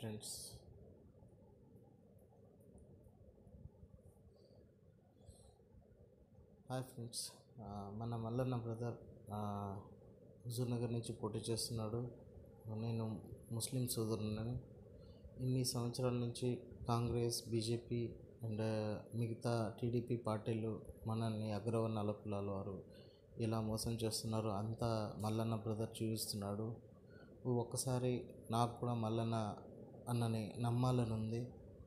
friends hi friends ఆ, మన Mallanna brother Huzur Nagar నుంచి పోటీ చేస్తున్నాడు నేను ముస్లిం సోదరుని ఇన్ని సంవత్సరాల నుంచి కాంగ్రెస్ బీజేపీ అండ్ మిగతా టీడీపీ పార్టీలు మనల్ని అగ్రవర్ణాల కులాల వారు ఇలా మోసం చేస్తున్నారు అంతా మల్లన్న బ్రదర్ చూపిస్తున్నాడు ఒక్కసారి నాకు కూడా మల్లన్న అన్నని నమ్మాలని ఉంది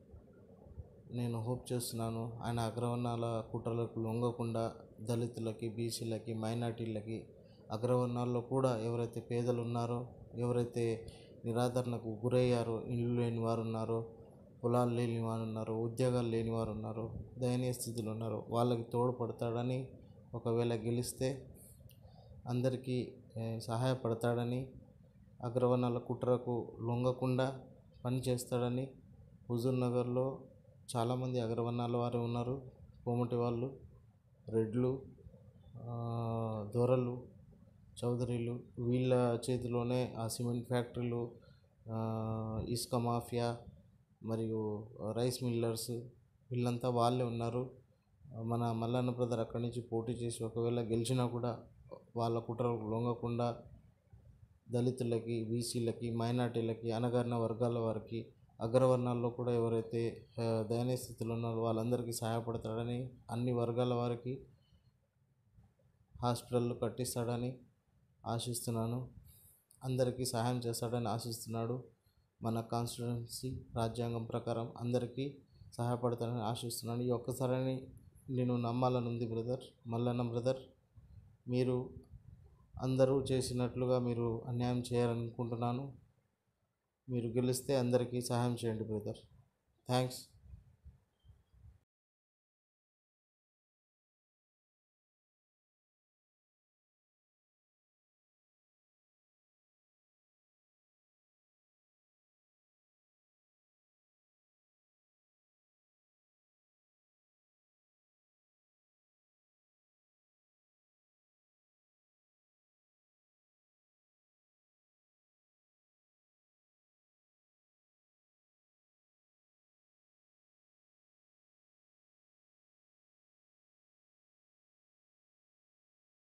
నేను హోప్ చేస్తున్నాను ఆయన అగ్రవర్ణాల కుట్రలకు లొంగకుండా దళితులకి బీసీలకి మైనార్టీలకి అగ్రవర్ణాల్లో కూడా ఎవరైతే పేదలు ఉన్నారో ఎవరైతే నిరాదరణకు గురయ్యారో ఇల్లు లేని వారు ఉన్నారో పొలాలు లేని వారు ఉన్నారో ఉద్యోగాలు లేని వారు ఉన్నారో దయనీయ స్థితిలో ఉన్నారో వాళ్ళకి తోడ్పడతాడని ఒకవేళ గెలిస్తే అందరికీ ఏ, సహాయపడతాడని అగ్రవర్ణాల కుట్రకు లొంగకుండా పని చేస్తాడని హుజూర్ నగర్లో చాలామంది అగ్రవర్ణాల వారు ఉన్నారు కోమటి వాళ్ళు రెడ్లు ఆ, దొరలు చౌదరీలు వీళ్ళ చేతిలోనే ఆ సిమెంట్ ఫ్యాక్టరీలు ఆ, ఇసుక మాఫియా మరియు రైస్ మిల్లర్స్ వీళ్ళంతా వాళ్ళే ఉన్నారు మన మల్లన్న బ్రదర్ అక్కడి నుంచి పోటీ చేసి ఒకవేళ గెలిచినా కూడా వాళ్ళ కుట్రకు లొంగకుండా దళితులకి బీసీలకి మైనార్టీలకి అణగారిన వర్గాల వారికి అగ్రవర్ణాల్లో కూడా ఎవరైతే ఆ, దయనీయ స్థితిలో ఉన్నారో వాళ్ళందరికీ సహాయపడతాడని అన్ని వర్గాల వారికి హాస్పిటళ్ళు కట్టిస్తాడని ఆశిస్తున్నాను అందరికీ సహాయం చేస్తాడని ఆశిస్తున్నాడు మన కాన్స్టిట్యున్సీ రాజ్యాంగం ప్రకారం అందరికీ సహాయపడతాడని ఆశిస్తున్నాను ఈ ఒక్కసారని నేను నమ్మాలని ఉంది బ్రదర్ మల్లన్న బ్రదర్ మీరు అందరూ చేసినట్లుగా మీరు అన్యాయం చేయాలనుకుంటున్నాను మీరు గెలిస్తే అందరికీ సహాయం చేయండి బ్రదర్ థ్యాంక్స్